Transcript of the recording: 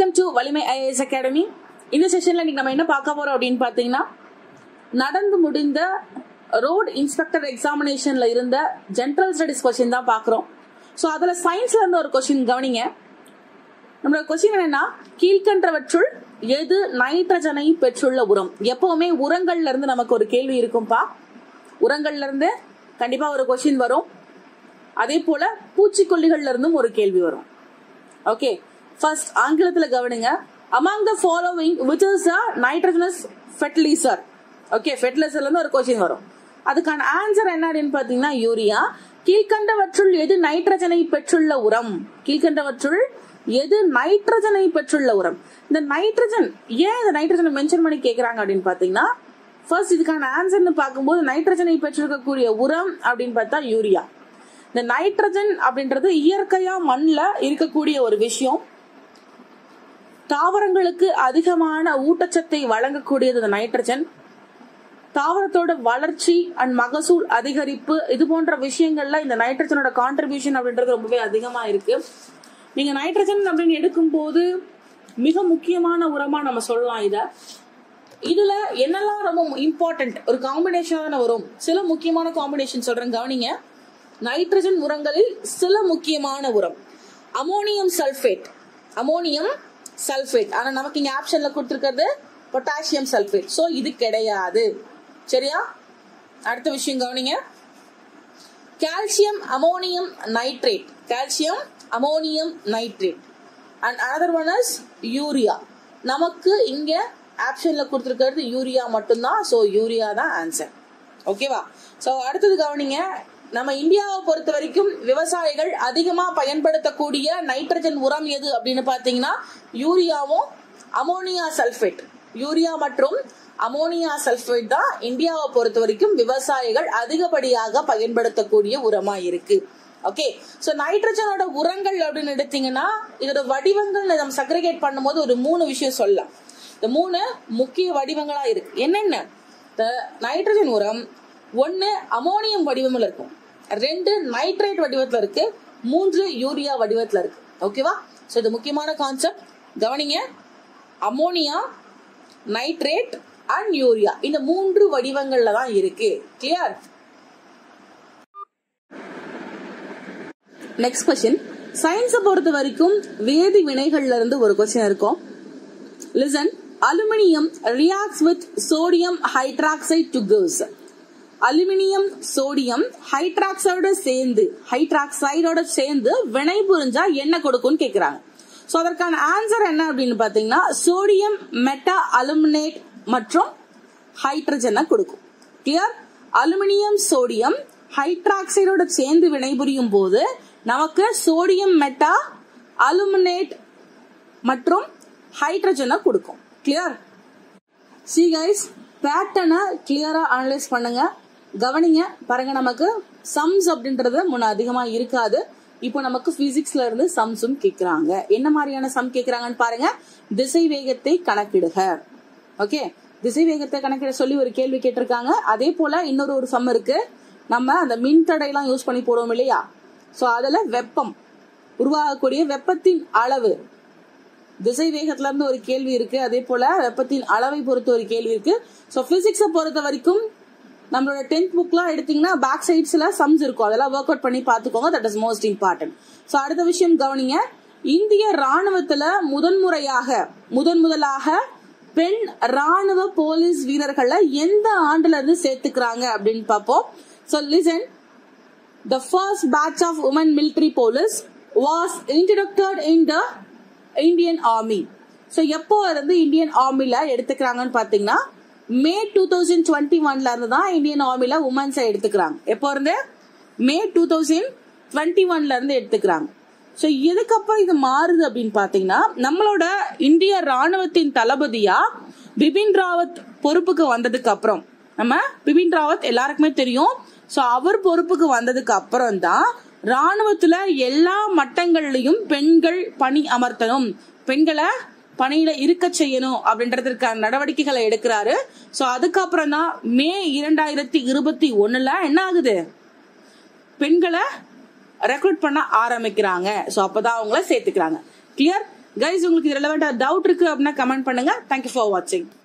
welcome to Valimai IAS academy இந்த செஷன்ல இன்னைக்கு நம்ம என்ன பார்க்க போறோம் அப்படின்னு பாத்தீங்கன்னா நடந்து முடிந்த ரோட் இன்ஸ்பெக்டர் எக்ஸாமினேஷன்ல இருந்த ஜென்ரல் ஸ்டடிஸ் கொஸ்டின் தான் பார்க்குறோம் ஸோ அதுல சயின்ஸ்ல இருந்த ஒரு கொஸ்டின் கவனிங்க நம்மளோட கொஸ்டின் என்னன்னா கீழ்கன்றவற்றுள் எது நைட்ரஜனை பெற்றுள்ள உரம் எப்பவுமே உரங்கள்ல இருந்து நமக்கு ஒரு கேள்வி இருக்கும்பா உரங்கள்ல இருந்து கண்டிப்பா ஒரு கொஸ்டின் வரும் அதே போல பூச்சிக்கொல்லிகள்ல இருந்தும் ஒரு கேள்வி வரும் ஓகே ஃபர்ஸ்ட் ஆங்கிலத்துல கவனிங்க among the following which is a nitrogenous fertiliser okay ஃபெர்டிலைசர்ல இருந்து ஒரு கொஸ்டின் வரும் அதுக்கான ஆன்சர் என்ன அப்படின்னு பாத்தீங்கன்னா யூரியா கீழ்கண்டவற்றுள் எது நைட்ரஜனை பெற்றுள்ள உரம் கீழ்கண்டவற்றுள் எது நைட்ரஜனை பெற்றுள்ள உரம் இந்த நைட்ரஜன் ஏன் இந்த நைட்ரஜனை மென்ஷன் பண்ணி கேக்குறாங்க அப்படின்னு பாத்தீங்கன்னா ஃபர்ஸ்ட் இதுக்கான ஆன்சர்னு பார்க்கும்போது நைட்ரஜனை பெற்றிருக்கக்கூடிய உரம் அப்படின்னு பார்த்தா யூரியா இந்த நைட்ரஜன் அப்படின்றது இயற்கையா மண்ணில் இருக்கக்கூடிய ஒரு விஷயம் தாவரங்களுக்கு அதிகமான ஊட்டச்சத்தை வழங்கக்கூடியது இந்த நைட்ரஜன் தாவரத்தோட வளர்ச்சி அண்ட் மகசூல் அதிகரிப்பு இது போன்ற விஷயங்கள்ல இந்த நைட்ரஜனோட கான்ட்ரிபியூஷன் அப்படின்றது ரொம்பவே அதிகமா இருக்கு நீங்க நைட்ரஜன் அப்படின்னு எடுக்கும்போது மிக முக்கியமான உரமா நம்ம சொல்லலாம் இத இதுல என்னெல்லாம் ரொம்ப இம்பார்ட்டன்ட் ஒரு காம்பினேஷன் தானே வரும் சில முக்கியமான காம்பினேஷன் சொல்றேன் கவனிங்க நைட்ரஜன் உரங்களில் சில முக்கியமான உரம் அமோனியம் சல்ஃபேட் அமோனியம் சல்ஃபேட் ஆனா நமக்கு இங்க ஆப்ஷன்ல கொடுத்துருக்கிறது பொட்டாசியம் சல்ஃபேட் சோ இது கிடையாது சரியா அடுத்த விஷயம் கவனிங்க calcium ammonium nitrate calcium ammonium nitrate and another one is urea நமக்கு இங்க ஆப்ஷன்ல கொடுத்துருக்கிறது யூரியா மட்டும்தான் ஸோ யூரியா தான் ஆன்சர் ஓகேவா ஸோ அடுத்தது கவனிங்க நம்ம இந்தியாவை பொறுத்த வரைக்கும் விவசாயிகள் அதிகமா பயன்படுத்தக்கூடிய நைட்ரஜன் உரம் எது அப்படின்னு பாத்தீங்கன்னா யூரியாவும் அமோனியா சல்ஃபேட் யூரியா மற்றும் அமோனியா சல்ஃபேட் தான் இந்தியாவை பொறுத்த வரைக்கும் விவசாயிகள் அதிகப்படியாக பயன்படுத்தக்கூடிய உரமா இருக்கு ஓகே சோ நைட்ரஜனோட உரங்கள் அப்படின்னு எடுத்தீங்கன்னா இதோட வடிவங்கள் நம்ம சக்ரிகேட் பண்ணும்போது ஒரு மூணு விஷயம் சொல்லலாம் இந்த மூணு முக்கிய வடிவங்களா இருக்கு என்னென்ன நைட்ரஜன் உரம் ஒன்னு அமோனியம் வடிவத்தில் இருக்கும் ரெண்டு நைட்ரேட் வடிவத்துல இருக்கு மூன்று யூரியா வடிவத்துல இருக்கு ஓகேவா சோ இது முக்கியமான கான்செப்ட் கவனிங்க அமோனியா நைட்ரேட் அண்ட் யூரியா இந்த மூன்று வடிவங்கள்ல தான் இருக்கு கிளியர் நெக்ஸ்ட் கொஸ்டின் சயின்ஸை பொறுத்த வரைக்கும் வேதி வினைகள்ல இருந்து ஒரு கொஸ்டின் இருக்கும் listen aluminium reacts with sodium hydroxide to gives aluminium sodium ஹைட்ராக்சைடோட சேர்ந்து ஹைட்ராக்சைடோட சேர்ந்து வினை புரிஞ்சா என்ன கொடுக்கும்னு கேக்குறாங்க சோ அதற்கான ஆன்சர் என்ன அப்படின்னு பாத்தீங்கன்னா சோடியம் மெட்டா அலுமினேட் மற்றும் ஹைட்ரஜனை கொடுக்கும் கிளியர் அலுமினியம் சோடியம் ஹைட்ராக்சைடோட சேர்ந்து வினைபுரியும் போது நமக்கு சோடியம் மெட்டா அலுமினேட் மற்றும் ஹைட்ரஜனை கொடுக்கும் கிளியர் சி கைஸ் பேட்டர்னை கிளியரா அனலைஸ் பண்ணுங்க கவனிங்க பாருங்க நமக்கு சம்ஸ் அப்படின்றது முன்ன அதிகமா இருக்காது இப்போ நமக்கு பிசிக்ஸ்ல இருந்து சம்ஸும் கேக்குறாங்க என்ன மாதிரியான சம் கேக்குறாங்கன்னு பாருங்க திசை வேகத்தை கணக்கிடுக ஓகே திசை வேகத்தை கணக்கிட சொல்லி ஒரு கேள்வி கேட்டிருக்காங்க அதே போல இன்னொரு ஒரு சம் இருக்கு நம்ம அந்த மின்தடை எல்லாம் யூஸ் பண்ணி போடுவோம் இல்லையா சோ அதுல வெப்பம் உருவாகக்கூடிய வெப்பத்தின் அளவு திசை வேகத்துல இருந்து ஒரு கேள்வி இருக்கு அதே போல வெப்பத்தின் அளவை பொறுத்த ஒரு கேள்வி இருக்கு ஸோ பிசிக்ஸை பொறுத்த வரைக்கும் நம்மளோட டென்த் புக்லாம் எடுத்தீங்கன்னா பேக் சைட்ஸ்ல சம்ஸ் இருக்கும் அதெல்லாம் ஒர்க் அவுட் பண்ணி பாத்துக்கோங்க that is most important so அடுத்த விஷயம் கவனிங்க இந்திய ராணுவத்துல முதன்முறையாக முதன் முதலாக பெண் ராணுவ போலீஸ் வீரர்களை எந்த ஆண்டுல இருந்து சேர்த்துக்கிறாங்க அப்படின்னு பார்ப்போம் so listen the first batch of woman military police was introduced in the Indian army so எப்போ இருந்து இந்தியன் ஆர்மில எடுத்துக்கிறாங்கன்னு பாத்தீங்கன்னா மே டூ தௌசண்ட் டுவெண்ட்டி ஒன்ல இருந்து தான் இந்தியன் ஆர்மில உமன்ஸை எடுத்துக்கிறாங்க எப்போ இருந்து மே டூ தௌசண்ட் டுவெண்ட்டி ஒன்ல இருந்து எடுத்துக்கிறாங்க ஸோ இதுக்கப்புறம் இது மாறுது அப்படின்னு பாத்தீங்கன்னா நம்மளோட இந்திய ராணுவத்தின் தளபதியா பிபின் ராவத் பொறுப்புக்கு வந்ததுக்கு அப்புறம் நம்ம பிபின் ராவத் எல்லாருக்குமே தெரியும் ஸோ அவர் பொறுப்புக்கு வந்ததுக்கு அப்புறம் தான் ராணுவத்துல எல்லா மட்டங்கள்லயும் பெண்கள் பணி அமர்த்தணும் பெண்களை பணியில இருக்க செய்யணும் அப்படின்றதுக்கான நடவடிக்கைகளை எடுக்கிறாரு சோ அதுக்கப்புறம் தான் மே இரண்டாயிரத்தி இருபத்தி ஒண்ணுல என்ன ஆகுது பெண்களை ரெக்ரூட் பண்ண ஆரம்பிக்கிறாங்க சோ அப்பதான் அவங்கள சேர்த்துக்கிறாங்க கிளியர் கைஸ் உங்களுக்கு ரெலவெண்டா டவுட் இருக்கு அப்படின்னா கமெண்ட் பண்ணுங்க தேங்க்யூ ஃபார் வாட்சிங்